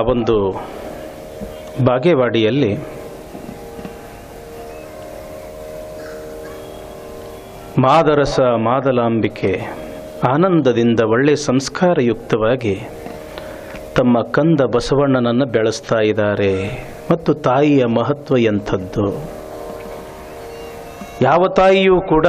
ಒಂದು ಬಾಗೇವಾಡಿಯಲ್ಲಿ ಮಾದರಸ ಮಾದಲಾಂಬಿಕೆ ಆನಂದದಿಂದ ಒಳ್ಳೆ ಸಂಸ್ಕಾರಯುಕ್ತವಾಗಿ ತಮ್ಮ ಕಂದ ಬಸವಣ್ಣನನ್ನು ಬೆಳೆಸ್ತಾ ಇದ್ದಾರೆ ಮತ್ತು ತಾಯಿಯ ಮಹತ್ವ ಎಂಥದ್ದು ಯಾವ ತಾಯಿಯೂ ಕೂಡ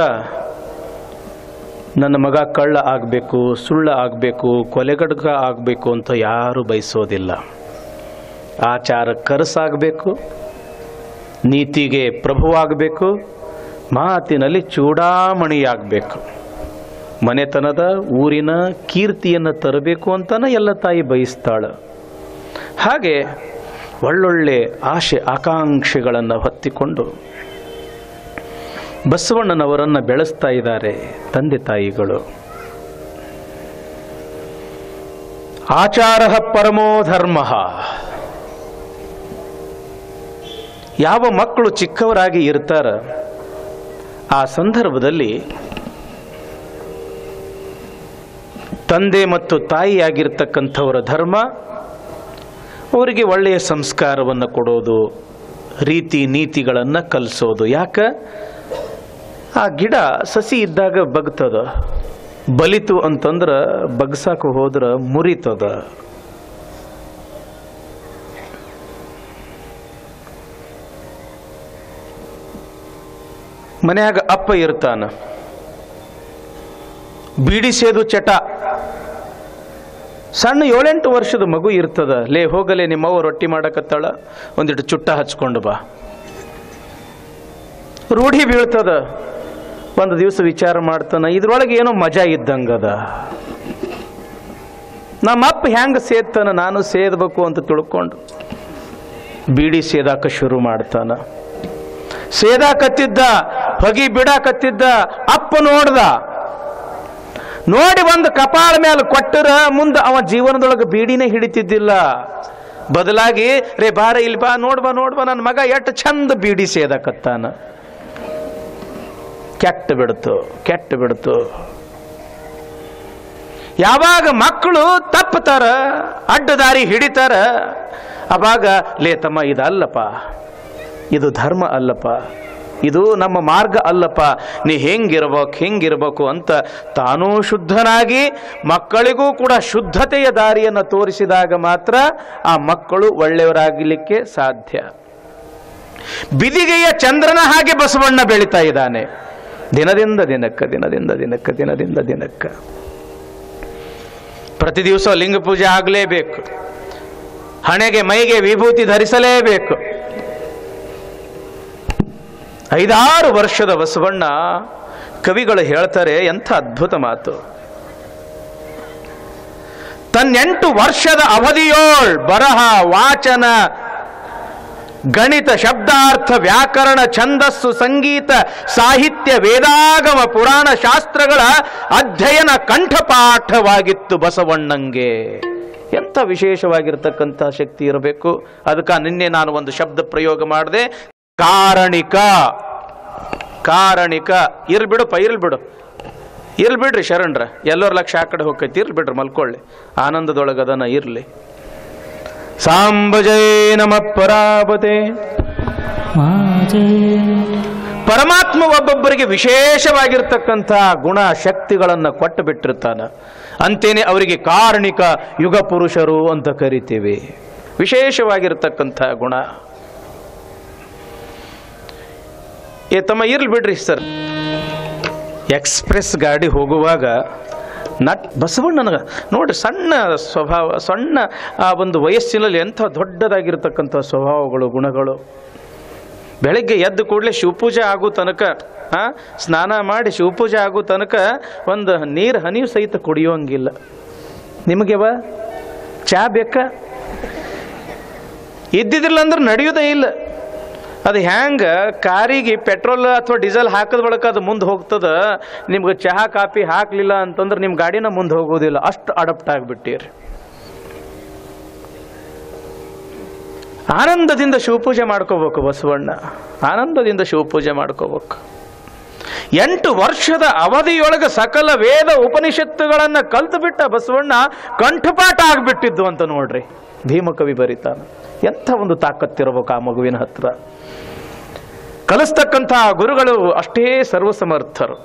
ನನ್ನ ಮಗ ಕಳ್ಳ ಆಗಬೇಕು ಸುಳ್ಳ ಆಗಬೇಕು ಕೊಲೆಗಡ್ಗ ಆಗಬೇಕು ಅಂತ ಯಾರೂ ಬಯಸೋದಿಲ್ಲ ಆಚಾರ ಕರಸಾಗಬೇಕು ನೀತಿಗೆ ಪ್ರಭುವಾಗಬೇಕು ಮಾತಿನಲ್ಲಿ ಚೂಡಾಮಣಿಯಾಗಬೇಕು ಮನೆತನದ ಊರಿನ ಕೀರ್ತಿಯನ್ನು ತರಬೇಕು ಅಂತಲೇ ಎಲ್ಲ ತಾಯಿ ಬಯಸ್ತಾಳೆ ಹಾಗೆ ಒಳ್ಳೊಳ್ಳೆ ಆಶೆ ಆಕಾಂಕ್ಷೆಗಳನ್ನು ಹೊತ್ತಿಕೊಂಡು ಬಸವಣ್ಣನವರನ್ನು ಬೆಳೆಸ್ತಾ ಇದ್ದಾರೆ ತಂದೆ ತಾಯಿಗಳು ಆಚಾರ ಪರಮೋ ಧರ್ಮ ಯಾವ ಮಕ್ಕಳು ಚಿಕ್ಕವರಾಗಿ ಇರ್ತಾರ ಆ ಸಂದರ್ಭದಲ್ಲಿ ತಂದೆ ಮತ್ತು ತಾಯಿಯಾಗಿರ್ತಕ್ಕಂಥವರ ಧರ್ಮ ಅವರಿಗೆ ಒಳ್ಳೆಯ ಸಂಸ್ಕಾರವನ್ನು ಕೊಡೋದು ರೀತಿ ನೀತಿಗಳನ್ನು ಕಲಿಸೋದು ಯಾಕೆ ಆ ಗಿಡ ಸಸಿ ಇದ್ದಾಗ ಬಗ್ತದ ಬಲಿತು ಅಂತಂದ್ರೆ ಬಗ್ಸಾಕ ಹೋದ್ರೆ ಮುರಿತದ ಮನ್ಯಾಗ ಅಪ್ಪ ಇರ್ತಾನ ಬೀಡಿ ಸೇದು ಚಟ ಸಣ್ಣ ಏಳೆಂಟು ವರ್ಷದ ಮಗು ಇರ್ತದ ಲೇ ಹೋಗಲೇ ನಿಮ್ಮವ್ವ ರೊಟ್ಟಿ ಮಾಡಕತ್ತಾಳ ಒಂದಿಟ್ಟು ಚುಟ್ಟ ಹಚ್ಕೊಂಡು ಬಾ ರೂಢಿ ಬೀಳ್ತದ ಒಂದು ದಿವಸ ವಿಚಾರ ಮಾಡ್ತಾನ ಇದ್ರೊಳಗೆ ಏನೋ ಮಜಾ ಇದ್ದಂಗದ ನಮ್ಮಪ್ಪ ಹೆಂಗೆ ಸೇದ್ತಾನ ನಾನು ಸೇದ್ಬೇಕು ಅಂತ ತಿಳ್ಕೊಂಡು ಬೀಡಿ ಸೇದಾಕ ಶುರು ಮಾಡ್ತಾನ ಸೇದಾಕತ್ತಿದ್ದ ಹೊಗಿ ಬಿಡಾಕತ್ತಿದ್ದ ಅಪ್ಪ ನೋಡ್ದ ನೋಡಿ ಒಂದು ಕಪಾಳ ಮೇಲೆ ಕೊಟ್ಟರ ಮುಂದೆ ಅವ ಜೀವನದೊಳಗೆ ಬೀಡಿನೇ ಹಿಡಿತಿದ್ದಿಲ್ಲ ಬದಲಾಗಿ ರೇ ಬಾರ ಇಲ್ಲಿ ಬಾ ನೋಡ್ಬಾ ನೋಡ್ಬಾ ನನ್ನ ಮಗ ಎಷ್ಟು ಚಂದ ಬೀಡಿ ಸೇದಕತ್ತಾನ ಕೆಟ್ಟ ಬಿಡ್ತು ಕೆಟ್ಟ ಬಿಡ್ತು ಯಾವಾಗ ಮಕ್ಕಳು ತಪ್ಪತಾರ ಅಡ್ಡ ದಾರಿ ಹಿಡಿತಾರ ಅವಾಗ ಲೇ ತಮ್ಮ ಇದಲ್ಲಪ್ಪ ಇದು ಧರ್ಮ ಅಲ್ಲಪ್ಪ ಇದು ನಮ್ಮ ಮಾರ್ಗ ಅಲ್ಲಪ್ಪ ನೀ ಹೆಂಗಿರ್ಬೇಕು ಹೆಂಗಿರ್ಬೇಕು ಅಂತ ತಾನೂ ಶುದ್ಧನಾಗಿ ಮಕ್ಕಳಿಗೂ ಕೂಡ ಶುದ್ಧತೆಯ ದಾರಿಯನ್ನು ತೋರಿಸಿದಾಗ ಮಾತ್ರ ಆ ಮಕ್ಕಳು ಒಳ್ಳೆಯವರಾಗಲಿಕ್ಕೆ ಸಾಧ್ಯ ಬಿದಿಗೆಯ ಚಂದ್ರನ ಹಾಗೆ ಬಸವಣ್ಣ ಬೆಳೀತಾ ಇದ್ದಾನೆ ದಿನದಿಂದ ದಿನಕ್ಕೆ ದಿನದಿಂದ ದಿನಕ್ಕೆ ದಿನದಿಂದ ದಿನಕ್ಕೆ ಪ್ರತಿ ದಿವಸ ಲಿಂಗ ಪೂಜೆ ಆಗಲೇಬೇಕು ಹಣೆಗೆ ಮೈಗೆ ವಿಭೂತಿ ಧರಿಸಲೇಬೇಕು ಐದಾರು ವರ್ಷದ ಬಸವಣ್ಣ ಕವಿಗಳು ಹೇಳ್ತಾರೆ ಎಂಥ ಅದ್ಭುತ ಮಾತು ತನ್ನೆಂಟು ವರ್ಷದ ಅವಧಿಯೋಳ್ ಬರಹ ವಾಚನ ಗಣಿತ ಶಬ್ದಾರ್ಥ ವ್ಯಾಕರಣ ಛಂದಸ್ಸು ಸಂಗೀತ ಸಾಹಿತ್ಯ ವೇದಾಗಮ ಪುರಾಣ ಶಾಸ್ತ್ರಗಳ ಅಧ್ಯಯನ ಕಂಠಪಾಠವಾಗಿತ್ತು ಬಸವಣ್ಣಂಗೆ ಎಂಥ ವಿಶೇಷವಾಗಿರ್ತಕ್ಕಂಥ ಶಕ್ತಿ ಇರಬೇಕು ಅದಕ್ಕೆ ನಿನ್ನೆ ನಾನು ಒಂದು ಶಬ್ದ ಪ್ರಯೋಗ ಮಾಡಿದೆ ಕಾರಣಿಕ ಕಾರಣಿಕ ಇರ್ಲ್ ಬಿಡುಪ್ಪ ಇರ್ಲ್ ಬಿಡು ಇರ್ಲ್ ಬಿಡ್ರಿ ಶರಣ್ರ ಎಲ್ಲರ ಲಕ್ಷ ಆ ಕಡೆ ಹೋಗ್ತೈತಿ ಇರ್ಲ್ ಬಿಡ್ರಿ ಮಲ್ಕೊಳ್ಳಿ ಆನಂದದೊಳಗದನ ಇರ್ಲಿ ಸಾಂಬಜಯ ನಮ ಪರಾಪತೆ ಪರಮಾತ್ಮ ಒಬ್ಬೊಬ್ಬರಿಗೆ ವಿಶೇಷವಾಗಿರ್ತಕ್ಕಂಥ ಗುಣ ಶಕ್ತಿಗಳನ್ನು ಕೊಟ್ಟು ಬಿಟ್ಟಿರ್ತಾನ ಅಂತೇನೆ ಅವರಿಗೆ ಕಾರಣಿಕ ಯುಗ ಪುರುಷರು ಅಂತ ಕರಿತೀವಿ ವಿಶೇಷವಾಗಿರ್ತಕ್ಕಂಥ ಗುಣ ಏ ತಮ್ಮ ಇರ್ಲಿ ಬಿಡ್ರಿ ಸರ್ ಎಕ್ಸ್ಪ್ರೆಸ್ ಗಾಡಿ ಹೋಗುವಾಗ ನಟ್ ಬಸವಣ್ಣನ ನೋಡ್ರಿ ಸಣ್ಣ ಸ್ವಭಾವ ಸಣ್ಣ ಆ ಒಂದು ವಯಸ್ಸಿನಲ್ಲಿ ಎಂಥ ದೊಡ್ಡದಾಗಿರ್ತಕ್ಕಂಥ ಸ್ವಭಾವಗಳು ಗುಣಗಳು ಬೆಳಗ್ಗೆ ಎದ್ದು ಕೂಡಲೇ ಶಿವಪೂಜೆ ಆಗೋ ತನಕ ಆ, ಸ್ನಾನ ಮಾಡಿ ಶಿವಪೂಜೆ ಆಗೋ ತನಕ ಒಂದು ನೀರು ಹನಿಯು ಸಹಿತ ಕುಡಿಯೋಂಗಿಲ್ಲ ನಿಮಗೆವ ಚಾ ಬೇಕಾ ಇದ್ದಿದ್ದಿಲ್ಲ ಅಂದ್ರೆ ನಡೆಯೋದೇ ಇಲ್ಲ ಅದು ಹ್ಯಾಂಗ ಕಾರಿಗೆ ಪೆಟ್ರೋಲ್ ಅಥವಾ ಡೀಸೆಲ್ ಹಾಕಿದ ಬಳಿಕ ಅದು ಮುಂದೆ ಹೋಗ್ತದ ನಿಮ್ಗೆ ಚಹಾ ಕಾಫಿ ಹಾಕ್ಲಿಲ್ಲ ಅಂತಂದ್ರೆ ನಿಮ್ಮ ಗಾಡಿನ ಮುಂದೆ ಹೋಗೋದಿಲ್ಲ ಅಷ್ಟು ಅಡಪ್ಟ್ ಆಗಿಬಿಟ್ಟಿರಿ ಆನಂದದಿಂದ ಶಿವಪೂಜೆ ಮಾಡ್ಕೋಬೇಕು ಬಸವಣ್ಣ ಆನಂದದಿಂದ ಶಿವಪೂಜೆ ಮಾಡ್ಕೋಬೇಕು ಎಂಟು ವರ್ಷದ ಅವಧಿಯೊಳಗೆ ಸಕಲ ವೇದ ಉಪನಿಷತ್ತುಗಳನ್ನು ಕಲ್ತು ಬಿಟ್ಟ ಬಸವಣ್ಣ ಕಂಠಪಾಠ ಆಗ್ಬಿಟ್ಟಿದ್ದು ಅಂತ ನೋಡ್ರಿ ಭೀಮಕವಿ ಬರೀತಾನೆ ಎಂಥ ಒಂದು ತಾಕತ್ತಿರಬೇಕು ಆ ಮಗುವಿನ ಹತ್ರ ಕಲಿಸ್ತಕ್ಕಂಥ ಗುರುಗಳು ಅಷ್ಟೇ ಸರ್ವಸಮರ್ಥರು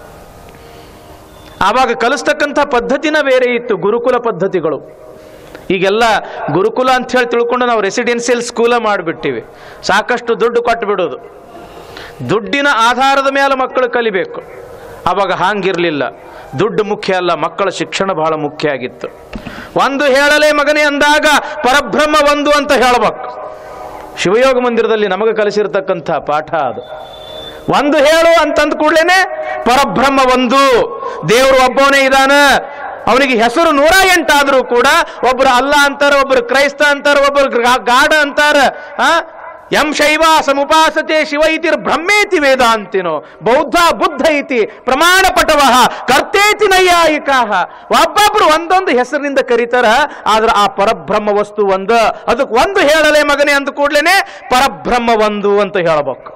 ಆವಾಗ ಕಲಿಸ್ತಕ್ಕಂಥ ಪದ್ಧತಿನ ಬೇರೆ ಇತ್ತು ಗುರುಕುಲ ಪದ್ಧತಿಗಳು ಈಗೆಲ್ಲ ಗುರುಕುಲ ಅಂತ ಹೇಳಿ ತಿಳ್ಕೊಂಡು ನಾವು ರೆಸಿಡೆನ್ಸಿಯಲ್ ಸ್ಕೂಲ ಮಾಡಿಬಿಟ್ಟಿವಿ ಸಾಕಷ್ಟು ದುಡ್ಡು ಕೊಟ್ಟು ಬಿಡೋದು ದುಡ್ಡಿನ ಆಧಾರದ ಮೇಲೆ ಮಕ್ಕಳು ಕಲಿಬೇಕು ಆವಾಗ ಹಾಂಗಿರಲಿಲ್ಲ ದುಡ್ಡು ಮುಖ್ಯ ಅಲ್ಲ ಮಕ್ಕಳ ಶಿಕ್ಷಣ ಬಹಳ ಮುಖ್ಯ ಆಗಿತ್ತು ಒಂದು ಹೇಳಲೇ ಮಗನೇ ಅಂದಾಗ ಪರಬ್ರಹ್ಮ ಒಂದು ಅಂತ ಹೇಳಬೇಕು ಶಿವಯೋಗ ಮಂದಿರದಲ್ಲಿ ನಮಗೆ ಕಲಿಸಿರ್ತಕ್ಕಂಥ ಪಾಠ ಅದು ಒಂದು ಹೇಳು ಅಂತಂದ ಕೂಡ್ಲೇನೆ ಪರಬ್ರಹ್ಮ ಒಂದು ದೇವರು ಒಬ್ಬವನೇ ಇದಾನ ಅವನಿಗೆ ಹೆಸರು ನೂರ ಎಂಟಾದ್ರೂ ಕೂಡ ಒಬ್ರು ಅಲ್ಲ ಅಂತಾರ ಒಬ್ರು ಕ್ರೈಸ್ತ ಅಂತಾರ ಒಬ್ರು ಗಾ- ಗಾಢ ಅಂತಾರ ಆ ಎಂ ಶೈವ ಸಮುಪಾಸತೆ ಶಿವ ಇತಿರ್ ಬ್ರಹ್ಮೇತಿ ವೇದಾಂತಿನೋ ಬೌದ್ಧ ಬುದ್ಧ ಇತಿ ಪ್ರಮಾಣ ಪಟವ ಕರ್ತೇತಿ ನೈಯಾಯಿಕ ಒಬ್ಬೊಬ್ರು ಒಂದೊಂದು ಹೆಸರಿನಿಂದ ಕರೀತಾರ ಆದ್ರೆ ಆ ಪರಬ್ರಹ್ಮ ವಸ್ತು ಒಂದು ಅದಕ್ಕೆ ಒಂದು ಹೇಳಲೇ ಮಗನೇ ಅಂದ ಕೂಡ್ಲೇನೆ ಪರಬ್ರಹ್ಮ ಒಂದು ಅಂತ ಹೇಳಬೇಕು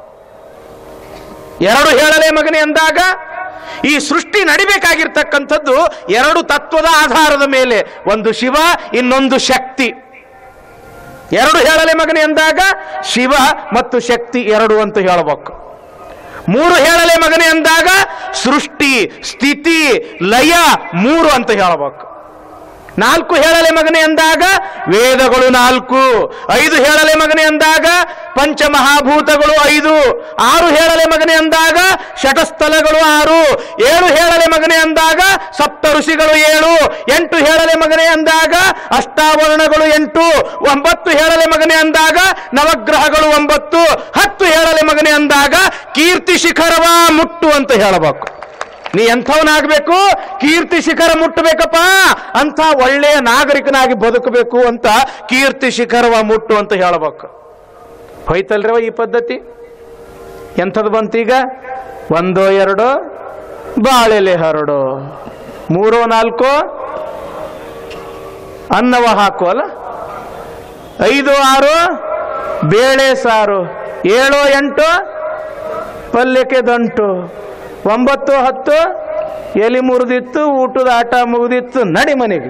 ಎರಡು ಹೇಳಲೇ ಮಗನೇ ಅಂದಾಗ ಈ ಸೃಷ್ಟಿ ನಡಿಬೇಕಾಗಿರ್ತಕ್ಕಂಥದ್ದು ಎರಡು ತತ್ವದ ಆಧಾರದ ಮೇಲೆ ಒಂದು ಶಿವ ಇನ್ನೊಂದು ಶಕ್ತಿ ಎರಡು ಹೇಳಲೆ ಮಗನೇ ಅಂದಾಗ ಶಿವ ಮತ್ತು ಶಕ್ತಿ ಎರಡು ಅಂತ ಹೇಳಬೇಕು ಮೂರು ಹೇಳಲೆ ಮಗನೇ ಅಂದಾಗ ಸೃಷ್ಟಿ ಸ್ಥಿತಿ ಲಯ ಮೂರು ಅಂತ ಹೇಳಬೇಕು ನಾಲ್ಕು ಹೇಳಲೆ ಮಗನೇ ಅಂದಾಗ ವೇದಗಳು ನಾಲ್ಕು ಐದು ಹೇಳಲೆ ಮಗನೇ ಅಂದಾಗ ಪಂಚಮಹಾಭೂತಗಳು ಐದು ಆರು ಹೇಳಲೆ ಮಗನೇ ಅಂದಾಗ ಶಟಸ್ಥಲಗಳು ಆರು ಏಳು ಹೇಳಲೆ ಮಗನೇ ಅಂದಾಗ ಸಪ್ತ ಋಷಿಗಳು ಏಳು ಎಂಟು ಹೇಳಲೆ ಮಗನೇ ಅಂದಾಗ ಅಷ್ಟಾವರಣಗಳು ಎಂಟು ಒಂಬತ್ತು ಹೇಳಲೆ ಮಗನೇ ಅಂದಾಗ ನವಗ್ರಹಗಳು ಒಂಬತ್ತು ಹತ್ತು ಹೇಳಲೆ ಮಗನೇ ಅಂದಾಗ ಕೀರ್ತಿ ಶಿಖರವ ಮುಟ್ಟು ಅಂತ ಹೇಳಬೇಕು ನೀ ಎಂಥವನಾಗಬೇಕು ಕೀರ್ತಿ ಶಿಖರ ಮುಟ್ಟಬೇಕಪ್ಪ ಅಂತ ಒಳ್ಳೆಯ ನಾಗರಿಕನಾಗಿ ಬದುಕಬೇಕು ಅಂತ ಕೀರ್ತಿ ಶಿಖರವ ಮುಟ್ಟು ಅಂತ ಹೇಳಬೇಕು ಹೋಯ್ತಲ್ರವ ಈ ಪದ್ಧತಿ ಎಂಥದ್ದು ಬಂತೀಗ ಒಂದೋ ಎರಡೋ ಬಾಳೆಲೆ ಹರಡು ಮೂರೋ ನಾಲ್ಕೋ ಅನ್ನವ ಹಾಕು ಅಲ್ಲ ಐದು ಆರು ಬೇಳೆ ಸಾರು ಏಳು ಎಂಟು ಪಲ್ಯಕ್ಕೆ ದಂಟು ಒಂಬತ್ತು ಹತ್ತು ಎಲಿ ಮುರಿದಿತ್ತು ಊಟದ ಆಟ ಮುಗಿದಿತ್ತು ನಡಿ ಮನೆಗೆ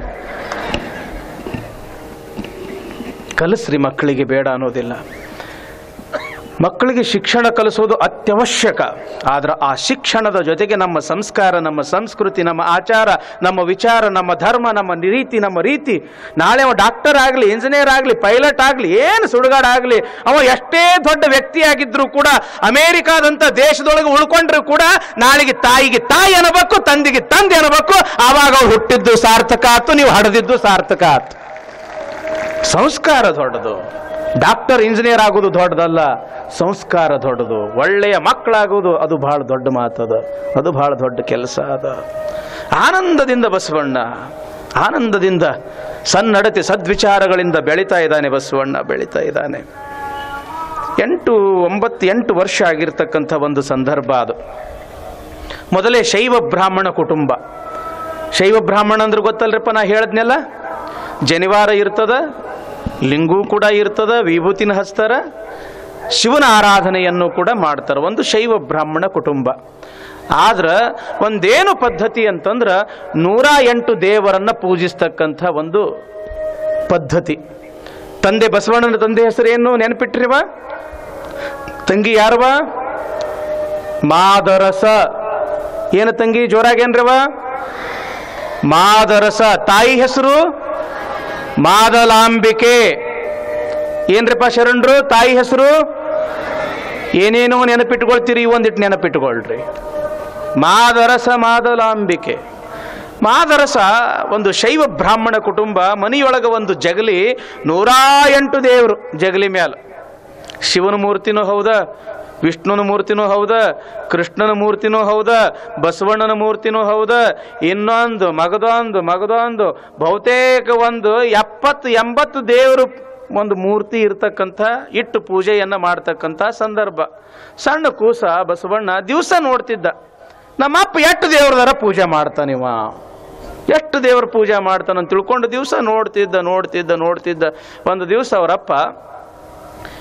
ಕಲಿಸ್ರಿ ಮಕ್ಕಳಿಗೆ ಬೇಡ ಅನ್ನೋದಿಲ್ಲ ಮಕ್ಕಳಿಗೆ ಶಿಕ್ಷಣ ಕಲಿಸೋದು ಅತ್ಯವಶ್ಯಕ ಆದ್ರೆ ಆ ಶಿಕ್ಷಣದ ಜೊತೆಗೆ ನಮ್ಮ ಸಂಸ್ಕಾರ ನಮ್ಮ ಸಂಸ್ಕೃತಿ ನಮ್ಮ ಆಚಾರ ನಮ್ಮ ವಿಚಾರ ನಮ್ಮ ಧರ್ಮ ನಮ್ಮ ರೀತಿ ನಮ್ಮ ರೀತಿ ನಾಳೆ ಅವ ಡಾಕ್ಟರ್ ಆಗಲಿ ಇಂಜಿನಿಯರ್ ಆಗಲಿ ಪೈಲಟ್ ಆಗಲಿ ಏನು ಸುಡುಗಾಡ ಆಗಲಿ ಅವ ಎಷ್ಟೇ ದೊಡ್ಡ ವ್ಯಕ್ತಿಯಾಗಿದ್ರೂ ಕೂಡ ಅಮೇರಿಕಾದಂಥ ದೇಶದೊಳಗೆ ಉಳ್ಕೊಂಡ್ರು ಕೂಡ ನಾಳೆಗೆ ತಾಯಿಗೆ ತಾಯಿ ಅನ್ನಬೇಕು ತಂದೆಗೆ ತಂದೆ ಅನ್ನಬೇಕು ಆವಾಗ ಅವ್ರು ಹುಟ್ಟಿದ್ದು ಸಾರ್ಥಕ ಆಯ್ತು ನೀವು ಹಡದಿದ್ದು ಸಾರ್ಥಕ ಆಯ್ತು ಸಂಸ್ಕಾರ ದೊಡ್ಡದು ಡಾಕ್ಟರ್ ಇಂಜಿನಿಯರ್ ಆಗೋದು ದೊಡ್ಡದಲ್ಲ ಸಂಸ್ಕಾರ ದೊಡ್ಡದು ಒಳ್ಳೆಯ ಮಕ್ಕಳಾಗೋದು ಅದು ಬಹಳ ದೊಡ್ಡ ಮಾತದ ಅದು ಬಹಳ ದೊಡ್ಡ ಕೆಲಸ ಅದ ಆನಂದದಿಂದ ಬಸವಣ್ಣ ಆನಂದದಿಂದ ಸನ್ನಡತೆ ಸದ್ವಿಚಾರಗಳಿಂದ ಬೆಳೀತಾ ಇದ್ದಾನೆ ಬಸವಣ್ಣ ಬೆಳೀತಾ ಇದ್ದಾನೆ ಎಂಟು ಒಂಬತ್ತು ಎಂಟು ವರ್ಷ ಆಗಿರ್ತಕ್ಕಂಥ ಒಂದು ಸಂದರ್ಭ ಅದು ಮೊದಲೇ ಶೈವ ಬ್ರಾಹ್ಮಣ ಕುಟುಂಬ ಶೈವ ಬ್ರಾಹ್ಮಣ ಅಂದ್ರೆ ಗೊತ್ತಲ್ರಪ್ಪ ನಾ ಹೇಳದ್ನೆಲ್ಲ ಜನಿವಾರ ಇರ್ತದ ಲಿಂಗು ಕೂಡ ಇರ್ತದ ವಿಭೂತಿನ ಹಚ್ತಾರ ಶಿವನ ಆರಾಧನೆಯನ್ನು ಕೂಡ ಮಾಡ್ತಾರೆ ಒಂದು ಶೈವ ಬ್ರಾಹ್ಮಣ ಕುಟುಂಬ ಆದ್ರೆ ಒಂದೇನು ಪದ್ಧತಿ ಅಂತಂದ್ರೆ ನೂರ ಎಂಟು ದೇವರನ್ನ ಪೂಜಿಸ್ತಕ್ಕಂಥ ಒಂದು ಪದ್ಧತಿ ತಂದೆ ಬಸವಣ್ಣನ ತಂದೆ ಹೆಸರು ಏನು ನೆನಪಿಟ್ರಿವ ತಂಗಿ ಯಾರವ ಮಾದರಸ ಏನು ತಂಗಿ ಜೋರಾಗೇನ್ರವ ಮಾದರಸ ತಾಯಿ ಹೆಸರು ಮಾದಲಾಂಬಿಕೆ ಏನ್ರಪ್ಪ ಶರಣರು ತಾಯಿ ಹೆಸರು ಏನೇನೋ ನೆನಪಿಟ್ಕೊಳ್ತೀರಿ ಒಂದಿಟ್ಟು ನೆನಪಿಟ್ಕೊಳ್ರಿ ಮಾದರಸ ಮಾದಲಾಂಬಿಕೆ ಮಾದರಸ ಒಂದು ಶೈವ ಬ್ರಾಹ್ಮಣ ಕುಟುಂಬ ಮನೆಯೊಳಗೆ ಒಂದು ಜಗಲಿ ನೂರಾ ಎಂಟು ದೇವರು ಜಗಲಿ ಮ್ಯಾಲ ಶಿವನ ಮೂರ್ತಿನೂ ಹೌದ ವಿಷ್ಣುನ ಮೂರ್ತಿನೂ ಹೌದ ಕೃಷ್ಣನ ಮೂರ್ತಿನೂ ಹೌದ ಬಸವಣ್ಣನ ಮೂರ್ತಿನೂ ಹೌದ ಇನ್ನೊಂದು ಮಗದೊಂದು ಮಗದೊಂದು ಬಹುತೇಕ ಒಂದು ಎಪ್ಪತ್ತು ಎಂಬತ್ತು ದೇವರು ಒಂದು ಮೂರ್ತಿ ಇರ್ತಕ್ಕಂಥ ಇಟ್ಟು ಪೂಜೆಯನ್ನು ಮಾಡ್ತಕ್ಕಂಥ ಸಂದರ್ಭ ಸಣ್ಣ ಕೂಸ ಬಸವಣ್ಣ ದಿವಸ ನೋಡ್ತಿದ್ದ ನಮ್ಮಪ್ಪ ಎಷ್ಟು ದೇವ್ರದಾರ ಪೂಜೆ ಮಾಡ್ತಾನಿವ ಎಷ್ಟು ದೇವ್ರ ಪೂಜೆ ಮಾಡ್ತಾನಂತ ತಿಳ್ಕೊಂಡು ದಿವಸ ನೋಡ್ತಿದ್ದ ನೋಡ್ತಿದ್ದ ನೋಡ್ತಿದ್ದ ಒಂದು ದಿವಸ ಅವರಪ್ಪ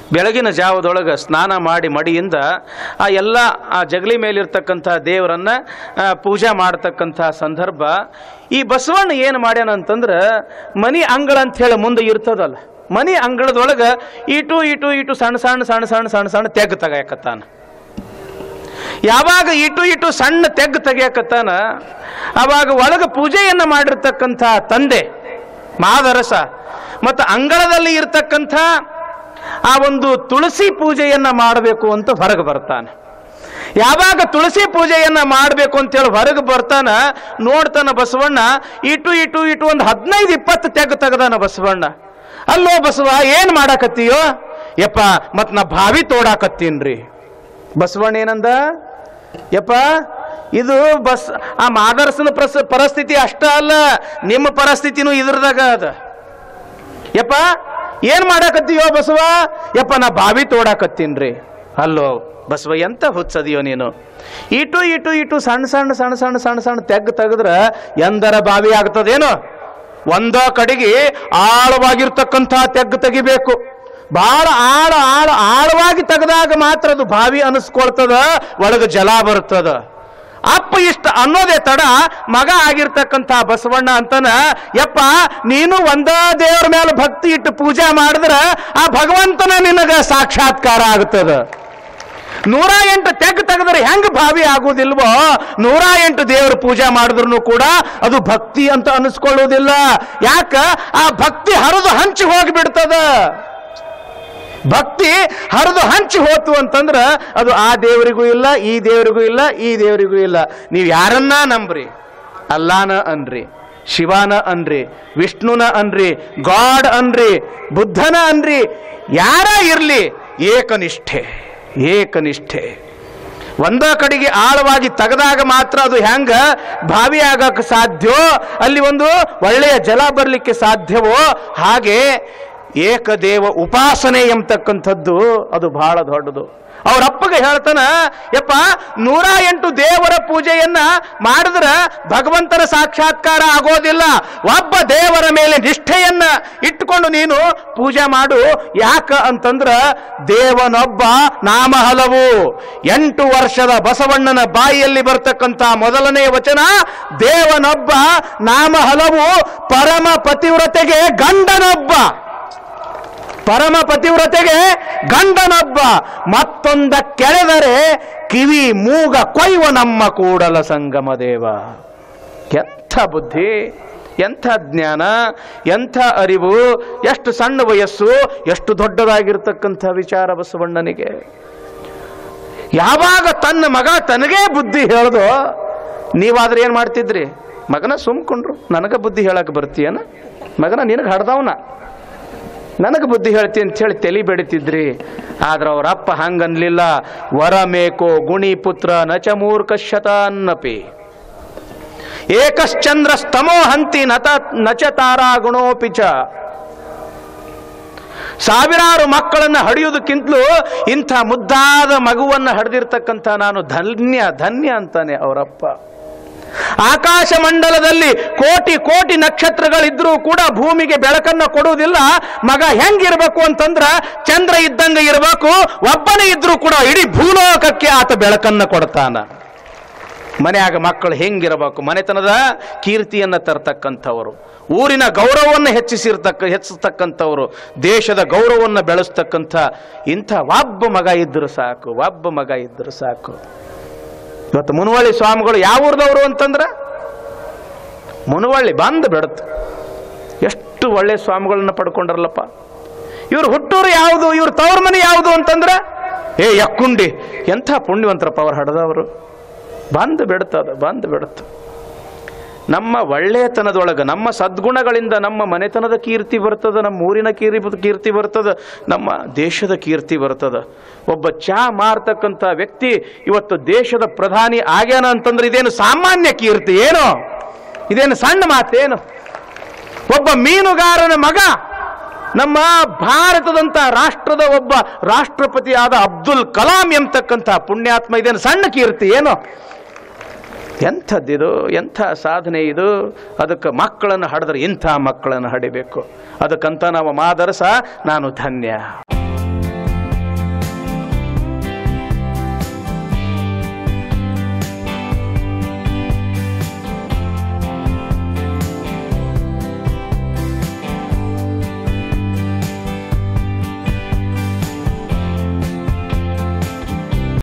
ಬೆಳಗಿನ ಜಾವದೊಳಗೆ ಸ್ನಾನ ಮಾಡಿ ಮಡಿಯಿಂದ ಆ ಎಲ್ಲ ಆ ಜಗಲಿ ಮೇಲಿರ್ತಕ್ಕಂಥ ದೇವರನ್ನು ಪೂಜೆ ಮಾಡ್ತಕ್ಕಂಥ ಸಂದರ್ಭ ಈ ಬಸವಣ್ಣ ಏನು ಮಾಡ್ಯಾನ ಅಂತಂದ್ರೆ ಮನಿ ಅಂಗಳ ಅಂತ ಹೇಳಿ ಮುಂದೆ ಇರ್ತದಲ್ಲ ಮನಿ ಅಂಗಳದೊಳಗೆ ಇಟು ಇಟು ಇಟು ಸಣ್ಣ ಸಣ್ಣ ಸಣ್ಣ ಸಣ್ಣ ಸಣ್ಣ ಸಣ್ಣ ತೆಗ್ ತೆಗಾಯಕತ್ತಾನ ಯಾವಾಗ ಇಟು ಇಟು ಸಣ್ಣ ತೆಗ್ ತೆಗಿಯಕತ್ತಾನ ಅವಾಗ ಒಳಗೆ ಪೂಜೆಯನ್ನು ಮಾಡಿರ್ತಕ್ಕಂಥ ತಂದೆ ಮಾದರಸ ಮತ್ತು ಅಂಗಳದಲ್ಲಿ ಇರ್ತಕ್ಕಂಥ ಆ ಒಂದು ತುಳಸಿ ಪೂಜೆಯನ್ನ ಮಾಡಬೇಕು ಅಂತ ಹೊರಗೆ ಬರ್ತಾನೆ ಯಾವಾಗ ತುಳಸಿ ಪೂಜೆಯನ್ನ ಮಾಡಬೇಕು ಅಂತೇಳಿ ಹೊರಗೆ ಬರ್ತಾನ ನೋಡ್ತಾನ ಬಸವಣ್ಣ ಇಟು ಇಟು ಇಟು ಒಂದು ಹದಿನೈದು ಇಪ್ಪತ್ತು ತೆಗ್ ತೆಗ್ದಾನ ಬಸವಣ್ಣ ಅಲ್ಲೋ ಬಸವ ಏನ್ ಮಾಡಾಕತ್ತೀಯೋ ಯಪ್ಪ ಮತ್ ನಾ ಬಾವಿ ತೋಡಾಕತ್ತೀನ್ರಿ ಬಸವಣ್ಣ ಏನಂದ ಯಪ್ಪ ಇದು ಬಸ್ ಆ ಮಾದರ್ಸನ ಪ್ರಸ್ ಪರಿಸ್ಥಿತಿ ಅಷ್ಟ ಅಲ್ಲ ನಿಮ್ಮ ಪರಿಸ್ಥಿತಿನೂ ಇದ್ರದಾಗ ಅದ ಯಪ್ಪ ಏನ್ ಮಾಡಾಕತ್ತೀಯೋ ಬಸವ ಯಪ್ಪ ನಾ ಬಾವಿ ತೋಡಾಕತ್ತೀನ್ರಿ ಅಲ್ಲೋ ಬಸವ ಎಂತ ಹುಚ್ಚದಿಯೋ ನೀನು ಇಟು ಇಟು ಇಟು ಸಣ್ಣ ಸಣ್ಣ ಸಣ್ಣ ಸಣ್ಣ ಸಣ್ಣ ಸಣ್ಣ ತೆಗ್ ತೆಗೆದ್ರ ಎಂದರ ಬಾವಿ ಆಗ್ತದೇನು ಒಂದ ಕಡೆಗೆ ಆಳವಾಗಿರ್ತಕ್ಕಂಥ ತೆಗ್ ತೆಗಿಬೇಕು ಬಹಳ ಆಳ ಆಳ ಆಳವಾಗಿ ತೆಗೆದಾಗ ಮಾತ್ರ ಅದು ಬಾವಿ ಅನಿಸ್ಕೊಳ್ತದ ಒಳಗೆ ಜಲ ಬರ್ತದ ಅಪ್ಪ ಇಷ್ಟ ಅನ್ನೋದೇ ತಡ ಮಗ ಆಗಿರ್ತಕ್ಕಂಥ ಬಸವಣ್ಣ ಅಂತನ ಯಪ್ಪ ನೀನು ಒಂದ ದೇವರ ಮೇಲೆ ಭಕ್ತಿ ಇಟ್ಟು ಪೂಜೆ ಮಾಡಿದ್ರ ಆ ಭಗವಂತನ ನಿನಗ ಸಾಕ್ಷಾತ್ಕಾರ ಆಗ್ತದ ನೂರ ಎಂಟು ತೆಗ್ ತೆಗೆದ್ರೆ ಹೆಂಗ್ ಭಾವಿ ಆಗುವುದಿಲ್ವೋ ನೂರ ಎಂಟು ದೇವರ ಪೂಜೆ ಮಾಡಿದ್ರು ಕೂಡ ಅದು ಭಕ್ತಿ ಅಂತ ಅನಿಸ್ಕೊಳ್ಳುವುದಿಲ್ಲ ಯಾಕ ಆ ಭಕ್ತಿ ಹರಿದು ಹಂಚಿ ಹೋಗಿಬಿಡ್ತದ ಭಕ್ತಿ ಹರಿದು ಹಂಚಿ ಹೋತು ಅಂತಂದ್ರ ಅದು ಆ ದೇವರಿಗೂ ಇಲ್ಲ ಈ ದೇವರಿಗೂ ಇಲ್ಲ ಈ ದೇವರಿಗೂ ಇಲ್ಲ ನೀವು ಯಾರನ್ನ ನಂಬ್ರಿ ಅಲ್ಲಾನ ಅನ್ರಿ ಶಿವನ ಅನ್ರಿ ವಿಷ್ಣುನ ಅನ್ರಿ ಗಾಡ್ ಅನ್ರಿ ಬುದ್ಧನ ಅನ್ರಿ ಯಾರ ಇರ್ಲಿ ಏಕನಿಷ್ಠೆ ಏಕನಿಷ್ಠೆ ಒಂದ ಕಡೆಗೆ ಆಳವಾಗಿ ತೆಗೆದಾಗ ಮಾತ್ರ ಅದು ಹೆಂಗ ಬಾವಿ ಆಗಕ್ಕೆ ಸಾಧ್ಯವೋ ಅಲ್ಲಿ ಒಂದು ಒಳ್ಳೆಯ ಜಲ ಬರಲಿಕ್ಕೆ ಸಾಧ್ಯವೋ ಹಾಗೆ ಏಕದೇವ ಉಪಾಸನೆ ಎಂಬತಕ್ಕಂಥದ್ದು ಅದು ಬಹಳ ದೊಡ್ಡದು ಅವ್ರ ಅಪ್ಪಗೆ ಹೇಳ್ತಾನ ಯಪ್ಪ ನೂರ ಎಂಟು ದೇವರ ಪೂಜೆಯನ್ನ ಮಾಡಿದ್ರ ಭಗವಂತನ ಸಾಕ್ಷಾತ್ಕಾರ ಆಗೋದಿಲ್ಲ ಒಬ್ಬ ದೇವರ ಮೇಲೆ ನಿಷ್ಠೆಯನ್ನ ಇಟ್ಟುಕೊಂಡು ನೀನು ಪೂಜೆ ಮಾಡು ಯಾಕ ಅಂತಂದ್ರ ದೇವನೊಬ್ಬ ನಾಮ ಹಲವು ಎಂಟು ವರ್ಷದ ಬಸವಣ್ಣನ ಬಾಯಿಯಲ್ಲಿ ಬರ್ತಕ್ಕಂಥ ಮೊದಲನೇ ವಚನ ದೇವನೊಬ್ಬ ನಾಮ ಹಲವು ಪರಮ ಪತಿವ್ರತೆಗೆ ಗಂಡನೊಬ್ಬ ಪರಮ ಪತಿವ್ರತೆಗೆ ಗಂಡನೊಬ್ಬ ಮತ್ತೊಂದ ಕೆಳೆದರೆ ಕಿವಿ ಮೂಗ ಕೊಯ್ವ ನಮ್ಮ ಕೂಡಲ ಸಂಗಮ ದೇವ ಎಂಥ ಬುದ್ಧಿ ಎಂಥ ಜ್ಞಾನ ಎಂಥ ಅರಿವು ಎಷ್ಟು ಸಣ್ಣ ವಯಸ್ಸು ಎಷ್ಟು ದೊಡ್ಡದಾಗಿರ್ತಕ್ಕಂಥ ವಿಚಾರ ಬಸವಣ್ಣನಿಗೆ ಯಾವಾಗ ತನ್ನ ಮಗ ತನಗೇ ಬುದ್ಧಿ ಹೇಳ್ದೋ ನೀವಾದ್ರೆ ಏನು ಮಾಡ್ತಿದ್ರಿ ಮಗನ ಸುಮ್ಕೊಂಡ್ರು ನನಗೆ ಬುದ್ಧಿ ಹೇಳಕ್ ಬರ್ತೀಯನ ಮಗನ ನಿನಗೆ ಹಡ್ದವನ ನನಗೆ ಬುದ್ಧಿ ಹೇಳ್ತಿ ಅಂತ ಹೇಳಿ ತಲೆ ಬೆಡಿತಿದ್ರಿ ಆದ್ರೆ ಅವ್ರ ಅಪ್ಪ ಹಂಗನ್ಲಿಲ್ಲ ವರ ಮೇಕೋ ಗುಣಿ ಪುತ್ರ ನಚ ಮೂರ್ಖಶತ ಅನ್ನಪಿ ಏಕಶ್ಚಂದ್ರ ಸ್ತಮೋ ಹಂತಿ ನತ ನಚ ತಾರಾ ಗುಣೋಪಿ ಚ ಸಾವಿರಾರು ಮಕ್ಕಳನ್ನ ಹಡಿಯೋದಕ್ಕಿಂತಲೂ ಇಂಥ ಮುದ್ದಾದ ಮಗುವನ್ನ ಹಡೆದಿರ್ತಕ್ಕಂಥ ನಾನು ಧನ್ಯ ಧನ್ಯ ಅಂತಾನೆ ಅವರಪ್ಪ ಆಕಾಶ ಮಂಡಲದಲ್ಲಿ ಕೋಟಿ ಕೋಟಿ ನಕ್ಷತ್ರಗಳಿದ್ರೂ ಕೂಡ ಭೂಮಿಗೆ ಬೆಳಕನ್ನ ಕೊಡುವುದಿಲ್ಲ ಮಗ ಹೆಂಗಿರ್ಬೇಕು ಅಂತಂದ್ರ ಚಂದ್ರ ಇದ್ದಂಗ ಇರಬೇಕು ಒಬ್ಬನೇ ಇದ್ರೂ ಕೂಡ ಇಡೀ ಭೂಲೋಕಕ್ಕೆ ಆತ ಬೆಳಕನ್ನ ಕೊಡ್ತಾನ ಮನೆಯಾಗ ಮಕ್ಕಳು ಹೆಂಗಿರಬೇಕು ಮನೆತನದ ಕೀರ್ತಿಯನ್ನ ತರ್ತಕ್ಕಂಥವರು ಊರಿನ ಗೌರವವನ್ನು ಹೆಚ್ಚಿಸಿರ್ತಕ್ಕ ಹೆಚ್ಚಿಸ್ತಕ್ಕಂಥವ್ರು ದೇಶದ ಗೌರವವನ್ನು ಬೆಳೆಸ್ತಕ್ಕಂಥ ಇಂಥ ಒಬ್ಬ ಮಗ ಇದ್ರು ಸಾಕು ಒಬ್ಬ ಮಗ ಇದ್ರು ಸಾಕು ಇವತ್ತು ಮುನವಳ್ಳಿ ಸ್ವಾಮಿಗಳು ಯಾವ ಊರ್ದವರು ಅಂತಂದ್ರ ಮುನವಳ್ಳಿ ಬಂದು ಬಿಡತ್ತು ಎಷ್ಟು ಒಳ್ಳೆ ಸ್ವಾಮಿಗಳನ್ನ ಪಡ್ಕೊಂಡ್ರಲ್ಲಪ್ಪ ಇವ್ರ ಹುಟ್ಟೂರು ಯಾವುದು ಇವ್ರ ತವ್ರ ಮನೆ ಯಾವುದು ಅಂತಂದ್ರ ಏ ಯಕ್ಕುಂಡಿ ಎಂಥ ಪುಣ್ಯವಂತರಪ್ಪ ಅವ್ರು ಹಡದವರು ಬಂದು ಬಿಡುತ್ತದ ಬಂದು ಬಿಡುತ್ತೆ ನಮ್ಮ ಒಳ್ಳೆಯತನದೊಳಗೆ ನಮ್ಮ ಸದ್ಗುಣಗಳಿಂದ ನಮ್ಮ ಮನೆತನದ ಕೀರ್ತಿ ಬರ್ತದ ನಮ್ಮ ಊರಿನ ಕೀರಿ ಕೀರ್ತಿ ಬರ್ತದ ನಮ್ಮ ದೇಶದ ಕೀರ್ತಿ ಬರ್ತದ ಒಬ್ಬ ಚಾ ಮಾರ್ತಕ್ಕಂಥ ವ್ಯಕ್ತಿ ಇವತ್ತು ದೇಶದ ಪ್ರಧಾನಿ ಆಗ್ಯಾನ ಅಂತಂದ್ರೆ ಇದೇನು ಸಾಮಾನ್ಯ ಕೀರ್ತಿ ಏನು ಇದೇನು ಸಣ್ಣ ಮಾತೇನು ಒಬ್ಬ ಮೀನುಗಾರನ ಮಗ ನಮ್ಮ ಭಾರತದಂತ ರಾಷ್ಟ್ರದ ಒಬ್ಬ ರಾಷ್ಟ್ರಪತಿಯಾದ ಅಬ್ದುಲ್ ಕಲಾಂ ಎಂಬತಕ್ಕಂಥ ಪುಣ್ಯಾತ್ಮ ಇದೇನು ಸಣ್ಣ ಕೀರ್ತಿ ಏನು ಎಂಥದ್ದಿದು ಎಂಥ ಸಾಧನೆ ಇದು ಅದಕ್ಕೆ ಮಕ್ಕಳನ್ನು ಹಡಿದ್ರೆ ಇಂಥ ಮಕ್ಕಳನ್ನು ಹಡಿಬೇಕು ಅದಕ್ಕಂತ ನಾವು ಮಾದರಸ ನಾನು ಧನ್ಯ